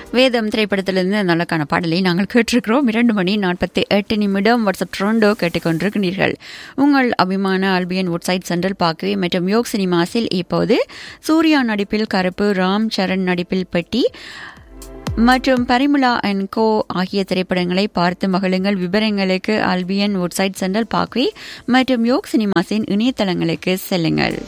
வேதம் திரைப்படத்திலிருந்து நல்லக்கான பாடலை நாங்கள் கேட்டிருக்கிறோம் இரண்டு மணி நாற்பத்தி எட்டு நிமிடம் வாட்ஸ்அப் ட்ரோண்டோ கேட்டுக்கொண்டிருக்கிறீர்கள் உங்கள் அபிமான அல்பியன் உட்சைட் சென்ட்ரல் பார்க்வே மற்றும் யோக் சினிமாஸில் இப்போது சூர்யா நடிப்பில் கருப்பு ராம் சரண் நடிப்பில் பெட்டி மற்றும் பரிமுலா அண்ட் கோ ஆகிய திரைப்படங்களை பார்த்து மகிழுங்கள் விவரங்களுக்கு அல்பியன் உட்சைட் சென்ட்ரல் பார்க்வே மற்றும் யோக் சினிமாஸின் இணையதளங்களுக்கு செல்லுங்கள்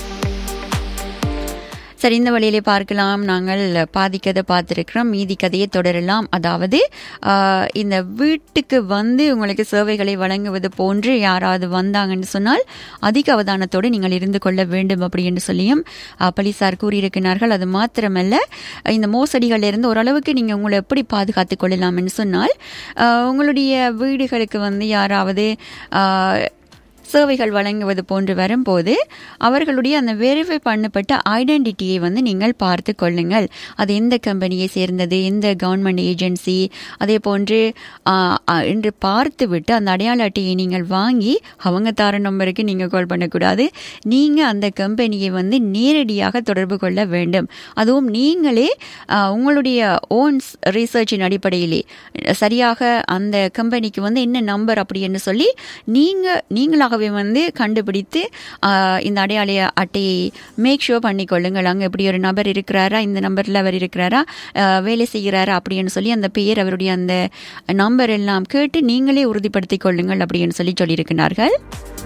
சரி இந்த வழியிலே பார்க்கலாம் நாங்கள் பாதி கதை பார்த்துருக்கிறோம் மீதி கதையை தொடரலாம் அதாவது ஆஹ், இந்த வீட்டுக்கு வந்து உங்களுக்கு சேவைகளை வழங்குவது போன்று யாராவது வந்தாங்கன்னு சொன்னால் அதிக அவதானத்தோடு நீங்கள் இருந்து கொள்ள வேண்டும் அப்படி என்று சொல்லியும் ஆஹ், போலீசார் கூறியிருக்கிறார்கள் அது மாத்திரமல்ல இந்த மோசடிகள்ல இருந்து ஓரளவுக்கு நீங்கள் உங்களை எப்படி பாதுகாத்துக் கொள்ளலாம்னு சொன்னால் ஆஹ், உங்களுடைய வீடுகளுக்கு வந்து யாராவது ஆஹ், சேவைகள் வழங்குவது போன்று வரும்போது அவர்களுடைய அந்த வெரிஃபை பண்ணப்பட்ட ஐடென்டிட்டியை வந்து நீங்கள் பார்த்து கொள்ளுங்கள் அது எந்த கம்பெனியை சேர்ந்தது எந்த கவர்மெண்ட் ஏஜென்சி அதே போன்று ஆ, ஆ, என்று பார்த்துவிட்டு அந்த அடையாள அட்டையை நீங்கள் வாங்கி அவங்க தர நம்பருக்கு நீங்கள் கால் பண்ணக்கூடாது நீங்கள் அந்த கம்பெனியை வந்து நேரடியாக தொடர்பு கொள்ள வேண்டும் அதுவும் நீங்களே ஆ, உங்களுடைய ஓன்ஸ் ரிசர்ச்சின் அடிப்படையிலே சரியாக அந்த கம்பெனிக்கு வந்து என்ன நம்பர் அப்படி என்று சொல்லி நீங்கள் நீங்களாகவே வந்து கண்டுபிடித்து ஆ, இந்த அடையாள அட்டையை மேக் ஷோ பண்ணிக்கொள்ளுங்கள் அங்கே இப்படி ஒரு நபர் இருக்கிறாரா இந்த நம்பரில் அவர் இருக்கிறாரா ஆ, வேலை செய்கிறாரா அப்படின்னு சொல்லி அந்த பெயர் அவருடைய அந்த நம்பர் எல்லாம் கேட்டு நீங்களே உறுதிப்படுத்திக் கொள்ளுங்கள் அப்படின்னு சொல்லி சொல்லியிருக்கிறார்கள்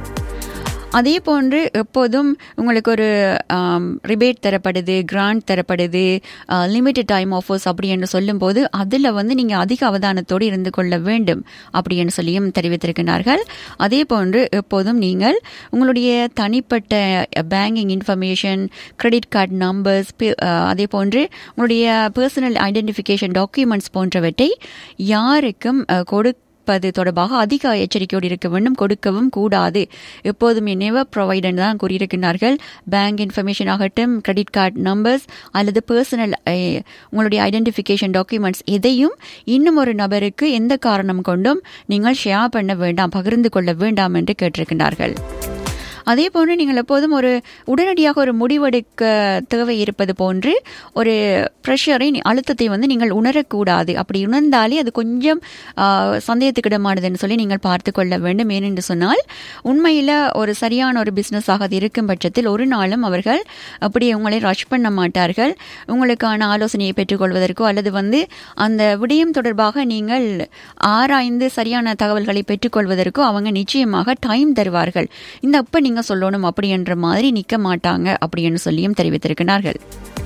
அதே போன்று எப்போதும் உங்களுக்கு ஒரு ரிபேட் தரப்படுது கிராண்ட் தரப்படுது லிமிட்டட் டைம் ஆஃபர்ஸ் அப்படி என்று சொல்லும்போது அதில் வந்து நீங்கள் அதிக அவதானத்தோடு இருந்து கொள்ள வேண்டும் அப்படி என்று சொல்லியும் தெரிவித்திருக்கிறார்கள் அதே போன்று எப்போதும் நீங்கள் உங்களுடைய தனிப்பட்ட banking information credit card numbers அதே போன்று உங்களுடைய பர்சனல் ஐடென்டிஃபிகேஷன் டாக்குமெண்ட்ஸ் போன்றவற்றை யாருக்கும் அஹ், கொடுக்க இருப்பது தொடர்பாக அதிக எச்சரிக்கையோடு இருக்க வேண்டும் கொடுக்கவும் கூடாது எப்போதும் நெவர் ப்ரொவைடன் தான் கூறியிருக்கிறார்கள் பேங்க் இன்ஃபர்மேஷன் ஆகட்டும் கிரெடிட் கார்டு நம்பர்ஸ் அல்லது பர்சனல் உங்களுடைய ஐடென்டிஃபிகேஷன் டாக்குமெண்ட்ஸ் எதையும் இன்னும் ஒரு நபருக்கு எந்த காரணம் கொண்டும் நீங்கள் ஷேர் பண்ண வேண்டாம் பகிர்ந்து கொள்ள வேண்டாம் என்று கேட்டிருக்கிறார்கள் அதே போன்று நீங்கள் எப்போதும் ஒரு உடனடியாக ஒரு முடிவெடுக்க தேவை இருப்பது போன்று ஒரு ப்ரெஷரை அழுத்தத்தை வந்து நீங்கள் உணரக்கூடாது அப்படி உணர்ந்தாலே அது கொஞ்சம் ஆஹ், சந்தேகத்துக்கிடமானதுன்னு சொல்லி நீங்கள் பார்த்து கொள்ள வேண்டும் ஏனென்று சொன்னால் உண்மையில் ஒரு சரியான ஒரு பிஸ்னஸாக அது இருக்கும் பட்சத்தில் ஒரு நாளும் அவர்கள் அப்படி உங்களை ரஷ் பண்ண மாட்டார்கள் உங்களுக்கான ஆலோசனையை பெற்றுக்கொள்வதற்கோ அல்லது வந்து அந்த விடயம் தொடர்பாக நீங்கள் ஆராய்ந்து சரியான தகவல்களை பெற்றுக்கொள்வதற்கோ அவங்க நிச்சயமாக டைம் தருவார்கள் இந்த அப்ப நீங்க சொல்லணும் அப்படி என்ற மாதிரி நிக்க மாட்டாங்க அப்படின்னு சொல்லியும் தெரிவித்திருக்கிறார்கள்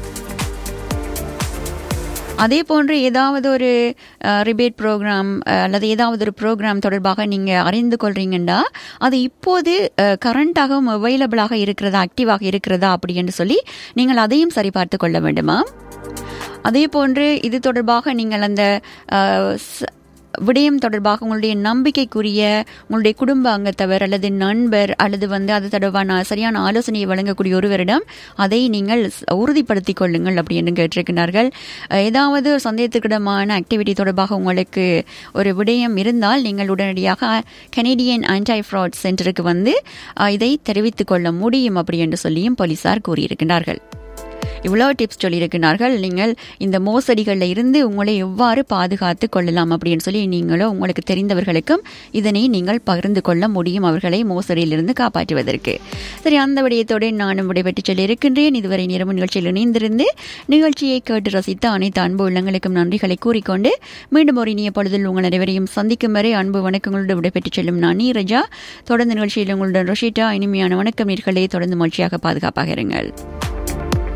அதே போன்று ஏதாவது ஒரு ரிபேட் ப்ரோக்ராம் அல்லது ஏதாவது ஒரு ப்ரோக்ராம் தொடர்பாக நீங்கள் அறிந்து கொள்றீங்கன்னா அது இப்போது கரண்டாகவும் அவைலபிளாக இருக்கிறதா ஆக்டிவாக இருக்கிறதா அப்படி என்று சொல்லி நீங்கள் அதையும் சரிபார்த்து கொள்ள வேண்டுமா அதே போன்று இது தொடர்பாக நீங்கள் அந்த அஹ், ச- விடயம் தொடர்பாக உங்களுடைய நம்பிக்கைக்குரிய உங்களுடைய குடும்ப அங்கத்தவர் அல்லது நண்பர் அல்லது வந்து அது தொடர்பான சரியான ஆலோசனையை வழங்கக்கூடிய ஒருவரிடம் அதை நீங்கள் ஸ்- உறுதிப்படுத்திக் கொள்ளுங்கள் அப்படின்னு கேட்டிருக்கிறார்கள் அஹ், ஏதாவது ஒரு சந்தேகத்துக்கிடமான ஆக்டிவிட்டி தொடர்பாக உங்களுக்கு ஒரு விடயம் இருந்தால் நீங்கள் உடனடியாக கனேடியன் ஆன்டி ஃப்ராட் சென்டருக்கு வந்து அஹ், இதை தெரிவித்துக் கொள்ள முடியும் அப்படி என்று சொல்லியும் போலீசார் கூறியிருக்கிறார்கள் இவ்வளோ டிப்ஸ் சொல்லியிருக்கிறார்கள் நீங்கள் இந்த மோசடிகளில் இருந்து உங்களை எவ்வாறு பாதுகாத்து கொள்ளலாம் அப்படின்னு சொல்லி நீங்களோ உங்களுக்கு தெரிந்தவர்களுக்கும் இதனை நீங்கள் பகிர்ந்து கொள்ள முடியும் அவர்களை மோசடியிலிருந்து காப்பாற்றுவதற்கு சரி அந்த விடயத்தோடு நானும் விடைபெற்று சொல்லியிருக்கின்றேன் இதுவரை நேரமும் நிகழ்ச்சியில் இணைந்திருந்து நிகழ்ச்சியை கேட்டு ரசித்த அனைத்து அன்பு உள்ளங்களுக்கும் நன்றிகளை கூறிக்கொண்டு மீண்டும் ஒரு இனிய பொழுதில் உங்கள் அனைவரையும் சந்திக்கும் வரை அன்பு வணக்கங்களோடு விடைபெற்று செல்லும் நான் நீரஜா தொடர்ந்து நிகழ்ச்சியில் உங்களுடன் ரொஷிட்டா இனிமையான வணக்கம் நீர்களே தொடர்ந்து மகிழ்ச்சியாக பாதுகாப்பாக இருங்கள்